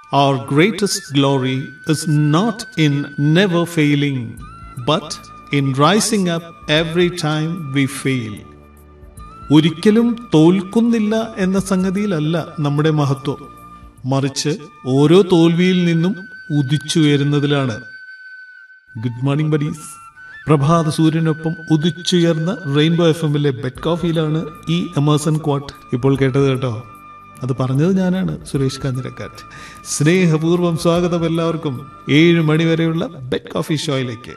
Our greatest glory is not in never failing, but in rising up every time we fail. ഒരിക്കലും തോൽക്കുന്നില്ല എന്ന സംഗതിയിലല്ല നമ്മുടെ മഹത്വം മറിച്ച് ഓരോ തോൽവിയിൽ നിന്നും ഉദിച്ചുയരുന്നതിലാണ് ഗുഡ് മോർണിംഗ് ബഡീസ് പ്രഭാത സൂര്യനൊപ്പം ഉദിച്ചുയർന്ന റെയിൻബോ എഫ് എമ്മിലെ ബെഡ് കോഫിയിലാണ് ഈ എമേഴ്സൺ ക്വാട്ട് ഇപ്പോൾ കേട്ടത് കേട്ടോ അത് പറഞ്ഞത് ഞാനാണ് സുരേഷ് കാഞ്ഞിരക്കാറ്റ് സ്നേഹപൂർവ്വം സ്വാഗതം എല്ലാവർക്കും ഏഴ് മണി വരെയുള്ള ബെഡ് കോഫി ഷോയിലേക്ക്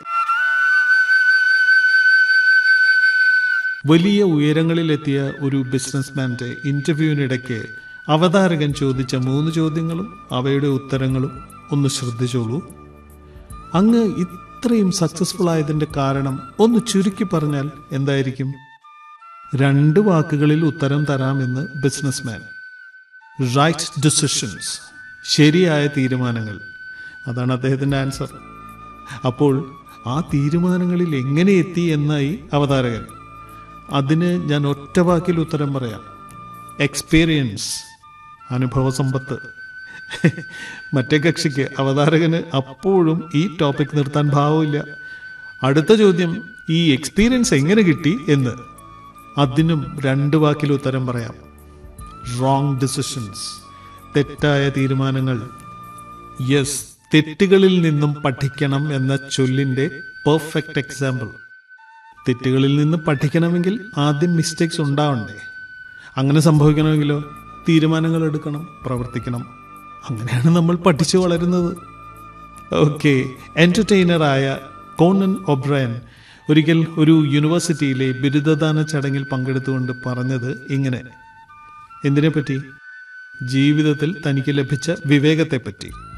വലിയ ഉയരങ്ങളിലെത്തിയ ഒരു ബിസിനസ്മാന്റെ ഇന്റർവ്യൂവിനിടയ്ക്ക് അവതാരകൻ ചോദിച്ച മൂന്ന് ചോദ്യങ്ങളും അവയുടെ ഉത്തരങ്ങളും ഒന്ന് ശ്രദ്ധിച്ചോളൂ അങ്ങ് ഇത്രയും സക്സസ്ഫുൾ ആയതിന്റെ കാരണം ഒന്ന് ചുരുക്കി പറഞ്ഞാൽ എന്തായിരിക്കും രണ്ട് വാക്കുകളിൽ ഉത്തരം തരാമെന്ന് ബിസിനസ്മാൻ റൈറ്റ് ഡിസിഷൻസ് ശരിയായ തീരുമാനങ്ങൾ അതാണ് അദ്ദേഹത്തിന്റെ ആൻസർ അപ്പോൾ ആ തീരുമാനങ്ങളിൽ എങ്ങനെ എത്തി എന്നായി അവതാരകൻ അതിന് ഞാൻ ഒറ്റ വാക്കിൽ ഉത്തരം പറയാം എക്സ്പീരിയൻസ് അനുഭവ സമ്പത്ത് മറ്റേ കക്ഷിക്ക് അവതാരകന് അപ്പോഴും ഈ ടോപ്പിക് നിർത്താൻ ഭാവമില്ല അടുത്ത ചോദ്യം ഈ എക്സ്പീരിയൻസ് എങ്ങനെ കിട്ടി എന്ന് അതിനും രണ്ട് വാക്കിൽ ഉത്തരം പറയാം റോങ് ഡിസിഷൻസ് തെറ്റായ തീരുമാനങ്ങൾ യെസ് തെറ്റുകളിൽ നിന്നും പഠിക്കണം എന്ന ചൊല്ലിന്റെ പെർഫെക്റ്റ് എക്സാമ്പിൾ തെറ്റുകളിൽ നിന്ന് പഠിക്കണമെങ്കിൽ ആദ്യം മിസ്റ്റേക്സ് ഉണ്ടാവണ്ടേ അങ്ങനെ സംഭവിക്കണമെങ്കിലോ തീരുമാനങ്ങൾ എടുക്കണം പ്രവർത്തിക്കണം അങ്ങനെയാണ് നമ്മൾ പഠിച്ചു വളരുന്നത് ഓക്കെ എൻ്റർടൈനറായ കോണൻ ഒബ്രയൻ ഒരിക്കൽ ഒരു യൂണിവേഴ്സിറ്റിയിലെ ബിരുദദാന ചടങ്ങിൽ പങ്കെടുത്തുകൊണ്ട് പറഞ്ഞത് ഇങ്ങനെ എന്തിനെപ്പറ്റി ജീവിതത്തിൽ തനിക്ക് ലഭിച്ച വിവേകത്തെപ്പറ്റി